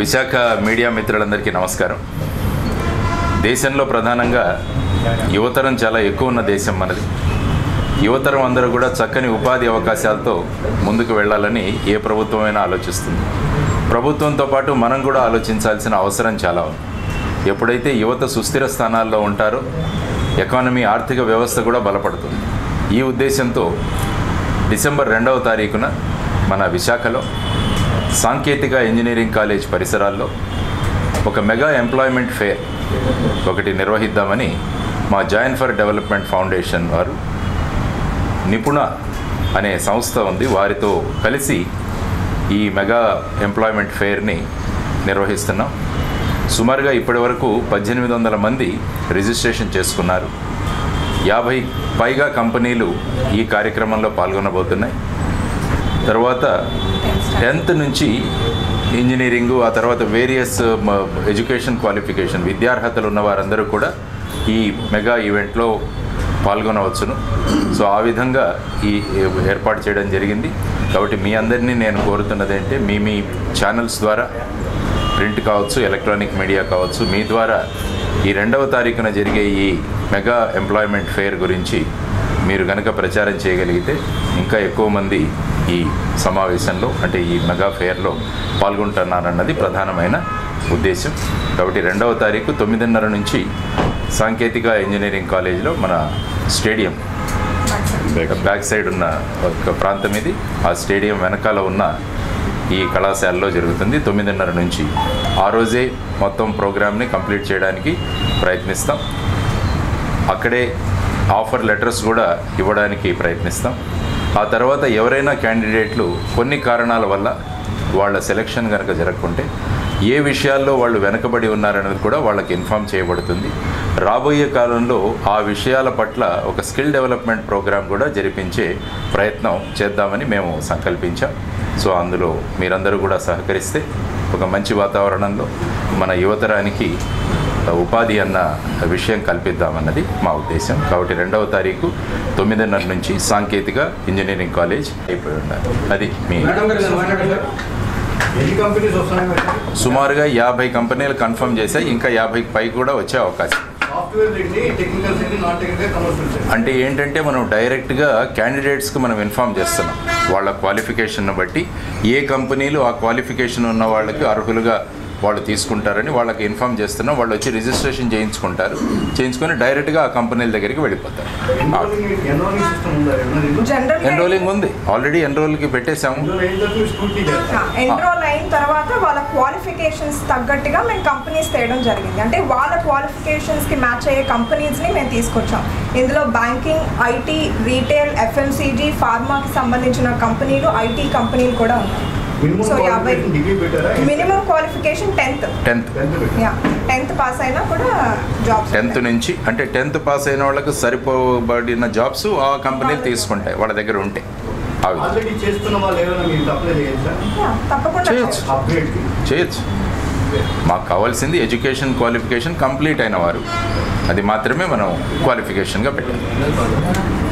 Visakha media మిత్రులందరికీ నమస్కారం దేశంలో ప్రధానంగా యువతరం చాలా ఎక్కువ ఉన్న దేశం మనది యువతరం అందరూ కూడా చక్కని ఉపాధి అవకాశాలతో ముందుకు వెళ్ళాలని ఏ ప్రభుత్వమైనా ఆలోచిస్తుంది ప్రభుత్వంతో పాటు మనం కూడా ఆలోచించాల్సిన అవసరం చాలా ఉంది ఎప్పుడైతే యువత సుస్థిర స్థానాల్లో ఉంటారో ఎకానమీ ఆర్థిక వ్యవస్థ కూడా బలపడుతుంది ఈ ఉద్దేశంతో డిసెంబర్ రెండవ తారీఖున మన విశాఖలో సాంకేతిక ఇంజనీరింగ్ కాలేజ్ పరిసరాల్లో ఒక మెగా ఎంప్లాయ్మెంట్ ఫేర్ ఒకటి నిర్వహిద్దామని మా జాయిన్ ఫర్ డెవలప్మెంట్ ఫౌండేషన్ వారు నిపుణ అనే సంస్థ ఉంది వారితో కలిసి ఈ మెగా ఎంప్లాయ్మెంట్ ఫేర్ని నిర్వహిస్తున్నాం సుమారుగా ఇప్పటి వరకు పద్దెనిమిది వందల మంది రిజిస్ట్రేషన్ చేసుకున్నారు యాభై పైగా కంపెనీలు ఈ కార్యక్రమంలో పాల్గొనబోతున్నాయి తర్వాత టెన్త్ నుంచి ఇంజనీరింగు ఆ తర్వాత వేరియస్ ఎడ్యుకేషన్ క్వాలిఫికేషన్ విద్యార్హతలు ఉన్న వారందరూ కూడా ఈ మెగా ఈవెంట్లో పాల్గొనవచ్చును సో ఆ విధంగా ఈ ఏర్పాటు చేయడం జరిగింది కాబట్టి మీ అందరినీ నేను కోరుతున్నది అంటే మీ మీ ఛానల్స్ ద్వారా ప్రింట్ కావచ్చు ఎలక్ట్రానిక్ మీడియా కావచ్చు మీ ద్వారా ఈ రెండవ తారీఖున జరిగే ఈ మెగా ఎంప్లాయ్మెంట్ ఫేర్ గురించి మీరు కనుక ప్రచారం చేయగలిగితే ఇంకా ఎక్కువ మంది ఈ సమావేశంలో అంటే ఈ మెగా ఫేర్లో పాల్గొంటున్నారన్నది ప్రధానమైన ఉద్దేశం కాబట్టి రెండవ తారీఖు తొమ్మిదిన్నర నుంచి సాంకేతిక ఇంజనీరింగ్ కాలేజీలో మన స్టేడియం బ్యాక్ సైడ్ ఉన్న ఒక ప్రాంతం ఇది ఆ స్టేడియం వెనకాల ఉన్న ఈ కళాశాలలో జరుగుతుంది తొమ్మిదిన్నర నుంచి ఆ రోజే మొత్తం ప్రోగ్రామ్ని కంప్లీట్ చేయడానికి ప్రయత్నిస్తాం అక్కడే ఆఫర్ లెటర్స్ కూడా ఇవ్వడానికి ప్రయత్నిస్తాం ఆ తర్వాత ఎవరైనా క్యాండిడేట్లు కొన్ని కారణాల వల్ల వాళ్ళ సెలక్షన్ కనుక జరగకుంటే ఏ విషయాల్లో వాళ్ళు వెనకబడి ఉన్నారనేది కూడా వాళ్ళకి ఇన్ఫామ్ చేయబడుతుంది రాబోయే కాలంలో ఆ విషయాల పట్ల ఒక స్కిల్ డెవలప్మెంట్ ప్రోగ్రాం కూడా జరిపించే ప్రయత్నం చేద్దామని మేము సంకల్పించాం సో అందులో మీరందరూ కూడా సహకరిస్తే ఒక మంచి వాతావరణంలో మన యువతరానికి ఉపాధి అన్న విషయం కల్పిద్దామన్నది మా ఉద్దేశం కాబట్టి రెండవ తారీఖు తొమ్మిదిన్నర నుంచి సాంకేతిక ఇంజనీరింగ్ కాలేజ్ అయిపోయి ఉన్నారు అది మీ మేడం గారు ఇలా మాట్లాడండి. ఎన్ని కంపెనీస్ వస్తున్నాయి మేడం సుమారుగా యాభై కంపెనీలు కన్ఫర్మ్ చేశాయి ఇంకా యాభై పై కూడా వచ్చే అవకాశం సాఫ్ట్వేర్ ఏంటి టెక్నికల్స్ ఏంటి నాన్ టెక్నికల్ కమర్షియల్స్ ఏంటి అంటే ఏంటంటే మనం డైరెక్ట్గా క్యాండిడేట్స్కి మనం ఇన్ఫామ్ చేస్తున్నాం వాళ్ళ క్వాలిఫికేషన్ను బట్టి ఏ కంపెనీలు ఆ క్వాలిఫికేషన్ ఉన్న వాళ్ళకి అర్హులుగా వాళ్ళు తీసుకుంటారని వాళ్ళకి ఇన్ఫామ్ చేస్తున్నాం వాళ్ళు వచ్చి రిజిస్ట్రేషన్ చేయించుకుంటారు చేయించుకొని డైరెక్ట్గా ఆ కంపెనీల దగ్గరికి వెళ్ళిపోతారు ఎన్రోలింగ్ ఎన్రోలింగ్ సిస్టమ్ ఉందా ఎన్రోలింగ్ జనరల్ ఎన్రోలింగ్ ఉంది ఆల్రెడీ ఎన్రోల్కి పెట్టేశాము ఎన్రోల్ అయిన తర్వాత మీరు స్కూటీ చేస్తారు ఎన్రోల్ అయిన తర్వాత వాళ్ళ క్వాలిఫికేషన్స్ తగ్గట్టుగా మేము కంపెనీస్ తేయడం జరిగింది అంటే వాళ్ళ క్వాలిఫికేషన్స్కి మ్యాచ్ అయ్యే కంపెనీస్ని మేము తీసుకొచ్చాం ఇందులో బ్యాంకింగ్ ఐటీ రీటైల్ ఎఫ్ఎంసీజీ ఫార్మాకి సంబంధించిన కంపెనీలు ఐటీ కంపెనీలు కూడా ఉన్నాయి మినిమం సో యాభై క్వాలిఫికేషన్ డిగ్రీ పెట్టారా minimum qualification tenth tenth tenth పెట్టారా యా టెన్త్ పాస్ అయినా కూడా జాబ్స్ టెన్త్ నుంచి అంటే టెన్త్ పాస్ అయిన వాళ్ళకి సరిపోబడిన జాబ్స్ ఆ కంపెనీలు తీసుకుంటాయి వాళ్ళ దగ్గర ఉంటే ఆ విధంగా ఆల్రెడీ చేస్తున్న వాళ్ళు ఏమైనా మీరు అప్లై చేయొచ్చా తప్పకుండా చేయొచ్చు. అప్గ్రేడ్కి చేయొచ్చు మాకు కావాల్సింది ఎడ్యుకేషన్ క్వాలిఫికేషన్ కంప్లీట్ అయిన వారు అది మాత్రమే మనం క్వాలిఫికేషన్గా పెట్టాలి